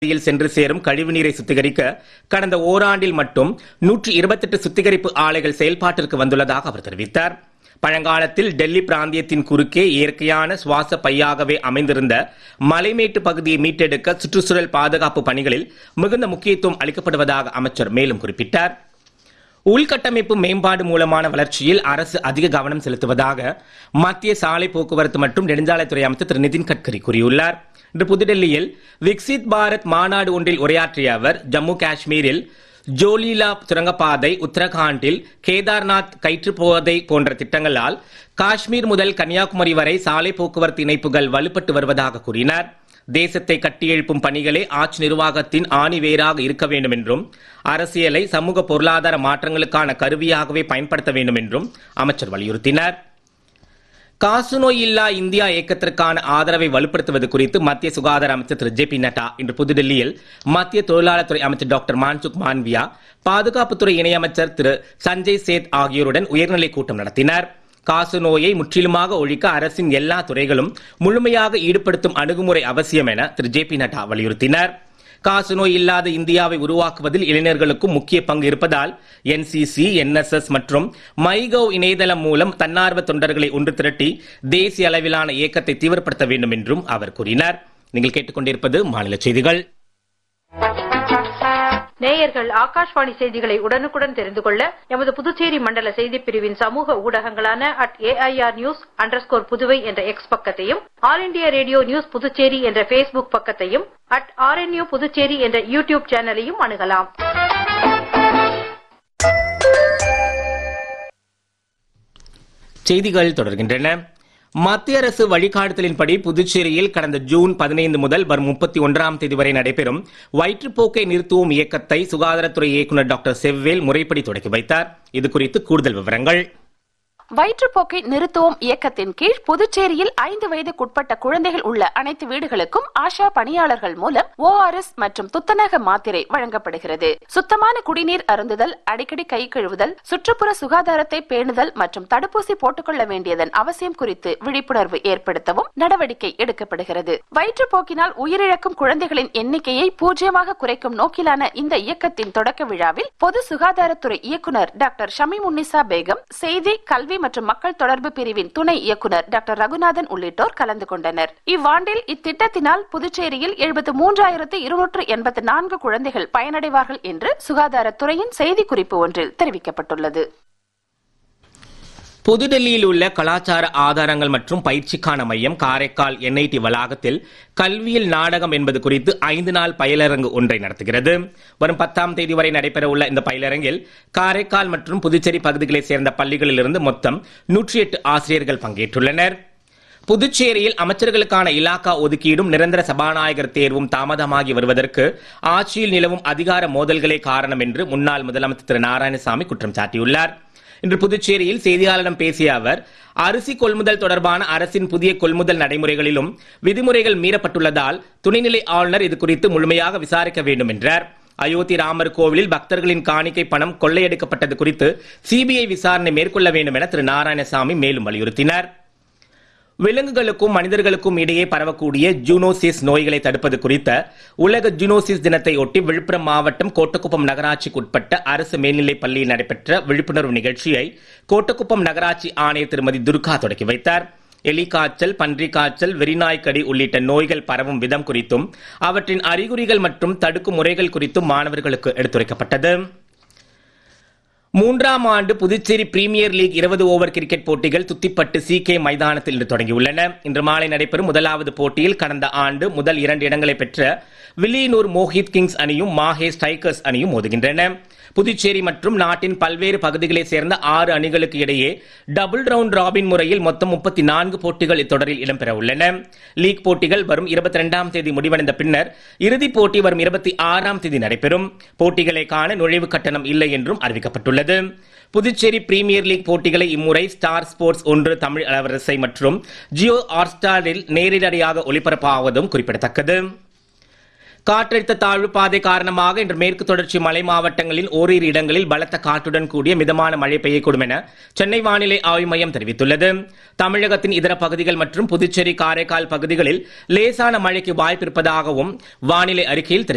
நதியில் சென்று சேரும் கழிவுநீரை சுத்திகரிக்க கடந்த ஓராண்டில் மட்டும் நூற்றி இருபத்தெட்டு சுத்திகரிப்பு ஆலைகள் செயல்பாட்டிற்கு வந்துள்ளதாக அவர் தெரிவித்தார் பழங்காலத்தில் டெல்லி பிராந்தியத்தின் குறுக்கே இயற்கையான சுவாச பையாகவே அமைந்திருந்த மலைமேட்டு பகுதியை மீட்டெடுக்க சுற்றுச்சூழல் பாதுகாப்பு பணிகளில் மிகுந்த முக்கியத்துவம் அளிக்கப்படுவதாக அமைச்சர் மேலும் குறிப்பிட்டார் உள்கட்டமைப்பு மேம்பாடு மூலமான வளர்ச்சியில் அரசு அதிக கவனம் செலுத்துவதாக மத்திய சாலை போக்குவரத்து மற்றும் நெடுஞ்சாலைத்துறை அமைச்சர் திரு நிதின் கட்கரி கூறியுள்ளார் இன்று புதுடெல்லியில் விக்சித் பாரத் மாநாடு ஒன்றில் உரையாற்றிய அவர் ஜம்மு காஷ்மீரில் ஜோலிலா சுரங்கப்பாதை உத்தரகாண்டில் கேதார்நாத் கயிற்றுப்போதை போன்ற திட்டங்களால் காஷ்மீர் முதல் கன்னியாகுமரி வரை சாலை போக்குவரத்து இணைப்புகள் வலுப்பட்டு வருவதாக கூறினார் தேசத்தை கட்டியெழுப்பும் பணிகளே ஆட்சி நிர்வாகத்தின் ஆணிவேராக இருக்க வேண்டும் என்றும் அரசியலை சமூக பொருளாதார மாற்றங்களுக்கான கருவியாகவே பயன்படுத்த வேண்டும் என்றும் அமைச்சர் வலியுறுத்தினார் காசநோய் இல்லா இந்தியா இயக்கத்திற்கான ஆதரவை வலுப்படுத்துவது குறித்து மத்திய சுகாதார அமைச்சர் திரு ஜே பி நட்டா இன்று புதுடெல்லியில் மத்திய தொழிலாளர் துறை அமைச்சர் டாக்டர் மான்சுக் மான்வியா பாதுகாப்புத்துறை இணையமைச்சர் திரு சஞ்சய் சேத் ஆகியோருடன் உயர்நிலை கூட்டம் நடத்தினார் காசு நோயை முற்றிலுமாக ஒழிக்க அரசின் எல்லா துறைகளும் முழுமையாக ஈடுபடுத்தும் அணுகுமுறை அவசியம் என திரு ஜே பி நட்டா வலியுறுத்தினார் காசநோய் இல்லாத இந்தியாவை உருவாக்குவதில் இளைஞர்களுக்கும் முக்கிய பங்கு இருப்பதால் என்சிசி என்எஸ்எஸ் மற்றும் மைகவ் இணையதளம் மூலம் தன்னார்வ தொண்டர்களை ஒன்று திரட்டி தேசிய அளவிலான இயக்கத்தை தீவிரப்படுத்த வேண்டும் என்றும் அவர் கூறினார் நீங்கள் கேட்டுக்கொண்டிருப்பது மாநில செய்திகள் நேயர்கள் ஆகாஷ்வாணி செய்திகளை உடனுக்குடன் தெரிந்து கொள்ள எமது புதுச்சேரி மண்டல செய்திப் பிரிவின் சமூக ஊடகங்களான at AIR news underscore Puduvai என்ற எக்ஸ் பக்கத்தையும் all India radio news Puducherry என்ற ஃபேஸ்புக் பக்கத்தையும் அட் ஆர்என்யூ புதுச்சேரி என்ற யூடியூப் சேனலையும் அணுகலாம் செய்திகள் தொடர்கின்றன மத்திய அரசு வழிகாட்டுதலின்படி புதுச்சேரியில் கடந்த ஜூன் பதினைந்து முதல் வரும் முப்பத்தி ஒன்றாம் தேதி வரை நடைபெறும் வயிற்றுப்போக்கை நிறுத்துவோம் இயக்கத்தை சுகாதாரத்துறை இயக்குநர் டாக்டர் செவ்வேல் முறைப்படி தொடங்கி வைத்தார் இது குறித்து கூடுதல் விவரங்கள் வயிற்றுப்போக்கை நிறுத்துவோம் இயக்கத்தின் கீழ் புதுச்சேரியில் ஐந்து வயதுக்குட்பட்ட குழந்தைகள் உள்ள அனைத்து வீடுகளுக்கும் ஆஷா பணியாளர்கள் மூலம் ஓஆர்எஸ் மற்றும் துத்தநாக மாத்திரை வழங்கப்படுகிறது சுத்தமான குடிநீர் அருந்துதல் அடிக்கடி கை கழுவுதல் சுற்றுப்புற சுகாதாரத்தை பேணுதல் மற்றும் தடுப்பூசி போட்டுக்கொள்ள வேண்டியதன் அவசியம் குறித்து விழிப்புணர்வு ஏற்படுத்தவும் நடவடிக்கை எடுக்கப்படுகிறது வயிற்றுப்போக்கினால் உயிரிழக்கும் குழந்தைகளின் எண்ணிக்கையை பூஜ்ஜியமாக குறைக்கும் நோக்கிலான இந்த இயக்கத்தின் தொடக்க விழாவில் பொது சுகாதாரத்துறை இயக்குநர் டாக்டர் ஷமி முன்னிசா பேகம் செய்தி கல்வி மற்றும் மக்கள் தொடர்பு பிரிவின் துணை இயக்குநர் டாக்டர் ரகுநாதன் உள்ளிட்டோர் கலந்து கொண்டனர் இவ்வாண்டில் இத்திட்டத்தினால் புதுச்சேரியில் எழுபத்து மூன்றாயிரத்து இருநூற்று எண்பத்து நான்கு குழந்தைகள் பயனடைவார்கள் என்று சுகாதாரத்துறையின் செய்திக்குறிப்பு ஒன்றில் தெரிவிக்கப்பட்டுள்ளது புதுடெல்லியில் உள்ள கலாச்சார ஆதாரங்கள் மற்றும் பயிற்சிக்கான மையம் காரைக்கால் என்ஐடி வளாகத்தில் கல்வியில் நாடகம் என்பது குறித்து ஐந்து நாள் பயிலரங்கு ஒன்றை நடத்துகிறது வரும் பத்தாம் தேதி வரை நடைபெறவுள்ள இந்த பயிலரங்கில் காரைக்கால் மற்றும் புதுச்சேரி பகுதிகளைச் சேர்ந்த பள்ளிகளிலிருந்து மொத்தம் நூற்றி எட்டு ஆசிரியர்கள் பங்கேற்றுள்ளனர் புதுச்சேரியில் அமைச்சர்களுக்கான இலாக்கா ஒதுக்கீடும் நிரந்தர சபாநாயகர் தேர்வும் தாமதமாகி வருவதற்கு ஆட்சியில் நிலவும் அதிகார மோதல்களே காரணம் என்று முன்னாள் முதலமைச்சர் திரு நாராயணசாமி குற்றம் சாட்டியுள்ளார் இன்று புதுச்சேரியில் செய்தியாளரிடம் பேசிய அவர் அரிசி கொள்முதல் தொடர்பான அரசின் புதிய கொள்முதல் நடைமுறைகளிலும் விதிமுறைகள் மீறப்பட்டுள்ளதால் துணைநிலை ஆளுநர் இது குறித்து முழுமையாக விசாரிக்க வேண்டும் என்றார் அயோத்தி ராமர் கோவிலில் பக்தர்களின் காணிக்கை பணம் கொள்ளையடிக்கப்பட்டது குறித்து சிபிஐ விசாரணை மேற்கொள்ள வேண்டும் என திரு நாராயணசாமி மேலும் வலியுறுத்தினார் விலங்குகளுக்கும் மனிதர்களுக்கும் இடையே பரவக்கூடிய ஜூனோசிஸ் நோய்களை தடுப்பது குறித்த உலக ஜூனோசிஸ் தினத்தை ஒட்டி விழுப்புரம் மாவட்டம் கோட்டக்குப்பம் நகராட்சிக்கு உட்பட்ட அரசு மேல்நிலைப் பள்ளியில் நடைபெற்ற விழிப்புணர்வு நிகழ்ச்சியை கோட்டக்குப்பம் நகராட்சி ஆணையர் திருமதி துர்கா தொடக்கி வைத்தார் எலி காய்ச்சல் பன்றி காய்ச்சல் வெறிநாய்க்கடி உள்ளிட்ட நோய்கள் பரவும் விதம் குறித்தும் அவற்றின் அறிகுறிகள் மற்றும் தடுக்கும் முறைகள் குறித்தும் மாணவர்களுக்கு எடுத்துரைக்கப்பட்டது மூன்றாம் ஆண்டு புதுச்சேரி பிரீமியர் லீக் இருபது ஓவர் கிரிக்கெட் போட்டிகள் துத்திப்பட்டு சி கே மைதானத்தில் இன்று தொடங்கியுள்ளன இன்று மாலை நடைபெறும் முதலாவது போட்டியில் கடந்த ஆண்டு முதல் இரண்டு இடங்களை பெற்ற வில்லியனூர் மோஹித் கிங்ஸ் அணியும் மாஹே ஸ்ட்ரைக்கர்ஸ் அணியும் மோதுகின்றன புதுச்சேரி மற்றும் நாட்டின் பல்வேறு பகுதிகளைச் சேர்ந்த ஆறு அணிகளுக்கு இடையே டபுள் ரவுண்ட் ராபின் முறையில் மொத்தம் முப்பத்தி நான்கு போட்டிகள் இத்தொடரில் இடம்பெற உள்ளன லீக் போட்டிகள் வரும் இருபத்தி இரண்டாம் தேதி முடிவடைந்த பின்னர் இறுதிப் போட்டி வரும் இருபத்தி ஆறாம் தேதி நடைபெறும் போட்டிகளை காண நுழைவு கட்டணம் இல்லை என்றும் அறிவிக்கப்பட்டுள்ளது புதுச்சேரி பிரீமியர் லீக் போட்டிகளை இம்முறை ஸ்டார் ஸ்போர்ட்ஸ் ஒன்று தமிழ் அலவரிசை மற்றும் ஜியோ ஹாட்ஸ்டாரில் நேரடியாக ஒளிபரப்பாவதும் குறிப்பிடத்தக்கது காற்றழுத்த தாழ்வு பாதை காரணமாக இன்று மேற்கு தொடர்ச்சி மலை மாவட்டங்களின் ஓரிரு இடங்களில் பலத்த காற்றுடன் கூடிய மிதமான மழை பெய்யக்கூடும் என சென்னை வானிலை ஆய்வு மையம் தெரிவித்துள்ளது தமிழகத்தின் இதர பகுதிகள் மற்றும் புதுச்சேரி காரைக்கால் பகுதிகளில் லேசான மழைக்கு வாய்ப்பிருப்பதாகவும் வானிலை அறிக்கையில் தெரிவித்துள்ளது